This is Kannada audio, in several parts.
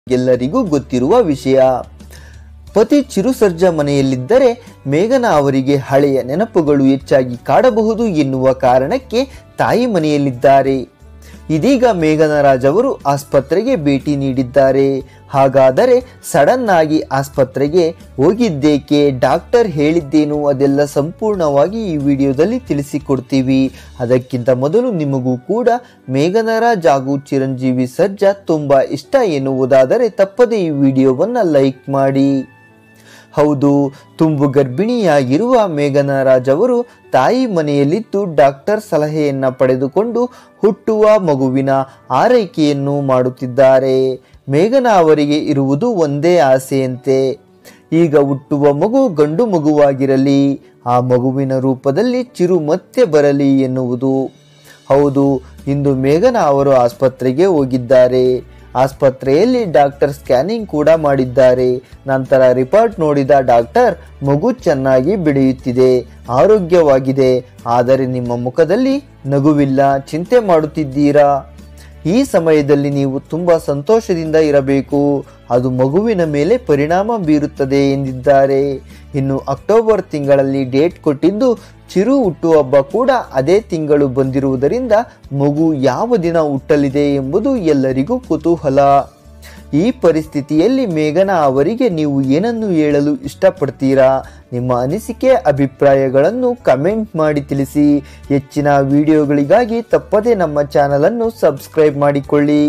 ಎಲ್ಲರಿಗೂ ಗೊತ್ತಿರುವ ವಿಷಯ ಪತಿ ಚಿರು ಸರ್ಜಾ ಮನೆಯಲ್ಲಿದ್ದರೆ ಮೇಘನ ಅವರಿಗೆ ಹಳೆಯ ನೆನಪುಗಳು ಹೆಚ್ಚಾಗಿ ಕಾಡಬಹುದು ಎನ್ನುವ ಕಾರಣಕ್ಕೆ ತಾಯಿ ಮನೆಯಲ್ಲಿದ್ದಾರೆ ಇದೀಗ ಮೇಘನ ರಾಜ್ ಅವರು ಆಸ್ಪತ್ರೆಗೆ ಭೇಟಿ ನೀಡಿದ್ದಾರೆ ಹಾಗಾದರೆ ಸಡನ್ ಆಗಿ ಆಸ್ಪತ್ರೆಗೆ ಹೋಗಿದ್ದೇಕೆ ಡಾಕ್ಟರ್ ಹೇಳಿದ್ದೇನು ಅದೆಲ್ಲ ಸಂಪೂರ್ಣವಾಗಿ ಈ ವಿಡಿಯೋದಲ್ಲಿ ತಿಳಿಸಿಕೊಡ್ತೀವಿ ಅದಕ್ಕಿಂತ ಮೊದಲು ನಿಮಗೂ ಕೂಡ ಮೇಘನ ರಾಜ್ ಹಾಗೂ ಚಿರಂಜೀವಿ ಸರ್ಜಾ ತುಂಬ ಇಷ್ಟ ಎನ್ನುವುದಾದರೆ ತಪ್ಪದೆ ಈ ವಿಡಿಯೋವನ್ನು ಲೈಕ್ ಮಾಡಿ ಹೌದು ತುಂಬು ಗರ್ಭಿಣಿಯಾಗಿರುವ ಮೇಘನ ರಾಜ್ ಅವರು ತಾಯಿ ಮನೆಯಲ್ಲಿದ್ದು ಡಾಕ್ಟರ್ ಸಲಹೆಯನ್ನ ಪಡೆದುಕೊಂಡು ಹುಟ್ಟುವ ಮಗುವಿನ ಆರೈಕೆಯನ್ನು ಮಾಡುತ್ತಿದ್ದಾರೆ ಮೇಘನ ಅವರಿಗೆ ಇರುವುದು ಒಂದೇ ಆಸೆಯಂತೆ ಈಗ ಹುಟ್ಟುವ ಮಗು ಗಂಡು ಮಗುವಾಗಿರಲಿ ಆ ಮಗುವಿನ ರೂಪದಲ್ಲಿ ಚಿರು ಮತ್ತೆ ಬರಲಿ ಎನ್ನುವುದು ಹೌದು ಇಂದು ಮೇಘನ ಅವರು ಆಸ್ಪತ್ರೆಗೆ ಹೋಗಿದ್ದಾರೆ ಆಸ್ಪತ್ರೆಯಲ್ಲಿ ಡಾಕ್ಟರ್ ಸ್ಕ್ಯಾನಿಂಗ್ ಕೂಡ ಮಾಡಿದ್ದಾರೆ ನಂತರ ರಿಪೋರ್ಟ್ ನೋಡಿದ ಡಾಕ್ಟರ್ ಮಗು ಚೆನ್ನಾಗಿ ಬೆಳೆಯುತ್ತಿದೆ ಆರೋಗ್ಯವಾಗಿದೆ ಆದರೆ ನಿಮ್ಮ ಮುಖದಲ್ಲಿ ನಗುವಿಲ್ಲ ಚಿಂತೆ ಮಾಡುತ್ತಿದ್ದೀರಾ ಈ ಸಮಯದಲ್ಲಿ ನೀವು ತುಂಬ ಸಂತೋಷದಿಂದ ಇರಬೇಕು ಅದು ಮಗುವಿನ ಮೇಲೆ ಪರಿಣಾಮ ಬೀರುತ್ತದೆ ಎಂದಿದ್ದಾರೆ ಇನ್ನು ಅಕ್ಟೋಬರ್ ತಿಂಗಳಲ್ಲಿ ಡೇಟ್ ಕೊಟ್ಟಿದ್ದು ಚಿರು ಹುಟ್ಟುಹಬ್ಬ ಕೂಡ ಅದೇ ತಿಂಗಳು ಬಂದಿರುವುದರಿಂದ ಮಗು ಯಾವ ದಿನ ಹುಟ್ಟಲಿದೆ ಎಂಬುದು ಎಲ್ಲರಿಗೂ ಕುತೂಹಲ ಈ ಪರಿಸ್ಥಿತಿಯಲ್ಲಿ ಮೇಘನ ಅವರಿಗೆ ನೀವು ಏನನ್ನು ಹೇಳಲು ಇಷ್ಟಪಡ್ತೀರಾ ನಿಮ್ಮ ಅನಿಸಿಕೆ ಅಭಿಪ್ರಾಯಗಳನ್ನು ಕಮೆಂಟ್ ಮಾಡಿ ತಿಳಿಸಿ ಹೆಚ್ಚಿನ ವಿಡಿಯೋಗಳಿಗಾಗಿ ತಪ್ಪದೇ ನಮ್ಮ ಚಾನಲನ್ನು ಸಬ್ಸ್ಕ್ರೈಬ್ ಮಾಡಿಕೊಳ್ಳಿ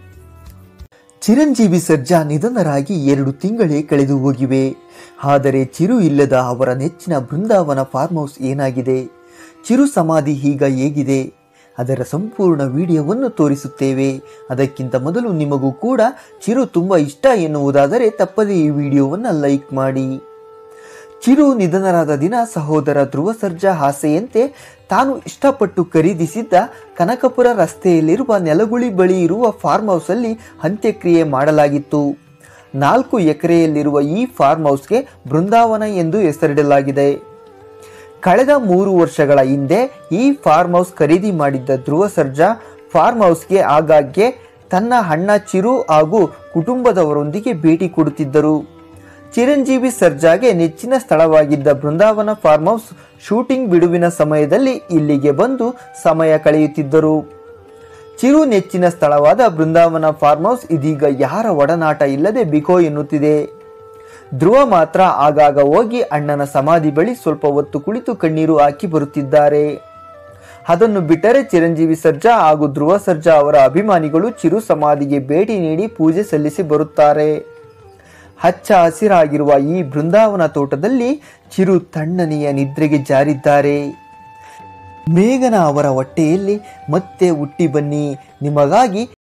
ಚಿರಂಜೀವಿ ಸರ್ಜಾ ನಿಧನರಾಗಿ ಎರಡು ತಿಂಗಳೇ ಕಳೆದು ಹೋಗಿವೆ ಆದರೆ ಚಿರು ಇಲ್ಲದ ಅವರ ನೆಚ್ಚಿನ ಬೃಂದಾವನ ಫಾರ್ಮ್ ಹೌಸ್ ಏನಾಗಿದೆ ಚಿರು ಸಮಾಧಿ ಈಗ ಹೇಗಿದೆ ಅದರ ಸಂಪೂರ್ಣ ವಿಡಿಯೋವನ್ನು ತೋರಿಸುತ್ತೇವೆ ಅದಕ್ಕಿಂತ ಮೊದಲು ನಿಮಗೂ ಕೂಡ ಚಿರು ತುಂಬ ಇಷ್ಟ ಎನ್ನುವುದಾದರೆ ತಪ್ಪದೇ ಈ ವಿಡಿಯೋವನ್ನು ಲೈಕ್ ಮಾಡಿ ಚಿರು ನಿಧನರಾದ ದಿನ ಸಹೋದರ ಧ್ರುವ ಸರ್ಜಾ ಆಸೆಯಂತೆ ತಾನು ಇಷ್ಟಪಟ್ಟು ಖರೀದಿಸಿದ್ದ ಕನಕಪುರ ರಸ್ತೆಯಲ್ಲಿರುವ ನೆಲಗುಳಿ ಬಳಿ ಇರುವ ಫಾರ್ಮ್ ಹೌಸಲ್ಲಿ ಅಂತ್ಯಕ್ರಿಯೆ ಮಾಡಲಾಗಿತ್ತು ನಾಲ್ಕು ಎಕರೆಯಲ್ಲಿರುವ ಈ ಫಾರ್ಮ್ ಹೌಸ್ಗೆ ಬೃಂದಾವನ ಎಂದು ಹೆಸರಿಡಲಾಗಿದೆ ಕಳೆದ ಮೂರು ವರ್ಷಗಳ ಹಿಂದೆ ಈ ಫಾರ್ಮ್ ಹೌಸ್ ಖರೀದಿ ಮಾಡಿದ್ದ ಧ್ರುವ ಸರ್ಜಾ ಫಾರ್ಮ್ ಹೌಸ್ಗೆ ಆಗಾಗ್ಗೆ ತನ್ನ ಅಣ್ಣ ಚಿರು ಹಾಗೂ ಕುಟುಂಬದವರೊಂದಿಗೆ ಭೇಟಿ ಕೊಡುತ್ತಿದ್ದರು ಚಿರಂಜೀವಿ ಸರ್ಜಾಗೆ ನೆಚ್ಚಿನ ಸ್ಥಳವಾಗಿದ್ದ ಬೃಂದಾವನ ಫಾರ್ಮ್ ಹೌಸ್ ಶೂಟಿಂಗ್ ಬಿಡುವಿನ ಸಮಯದಲ್ಲಿ ಇಲ್ಲಿಗೆ ಬಂದು ಸಮಯ ಕಳೆಯುತ್ತಿದ್ದರು ಚಿರು ನೆಚ್ಚಿನ ಸ್ಥಳವಾದ ಬೃಂದಾವನ ಫಾರ್ಮ್ ಹೌಸ್ ಇದೀಗ ಯಾರ ಒಡನಾಟ ಇಲ್ಲದೆ ಬಿಕೋ ಎನ್ನುತ್ತಿದೆ ಧ್ರುವ ಮಾತ್ರ ಆಗಾಗ ಹೋಗಿ ಅಣ್ಣನ ಸಮಾಧಿ ಬಳಿ ಸ್ವಲ್ಪ ಹೊತ್ತು ಕುಳಿತು ಕಣ್ಣೀರು ಹಾಕಿ ಬರುತ್ತಿದ್ದಾರೆ ಅದನ್ನು ಬಿಟ್ಟರೆ ಚಿರಂಜೀವಿ ಸರ್ಜಾ ಹಾಗೂ ಧ್ರುವ ಸರ್ಜಾ ಅವರ ಅಭಿಮಾನಿಗಳು ಚಿರು ಸಮಾಧಿಗೆ ಭೇಟಿ ನೀಡಿ ಪೂಜೆ ಸಲ್ಲಿಸಿ ಬರುತ್ತಾರೆ ಹಚ್ಚ ಹಸಿರಾಗಿರುವ ಈ ಬೃಂದಾವನ ತೋಟದಲ್ಲಿ ಚಿರು ತಣ್ಣನೆಯ ನಿದ್ರೆಗೆ ಜಾರಿದ್ದಾರೆ ಮೇಘನ ಅವರ ಹೊಟ್ಟೆಯಲ್ಲಿ ಮತ್ತೆ ಹುಟ್ಟಿ ಬನ್ನಿ ನಿಮಗಾಗಿ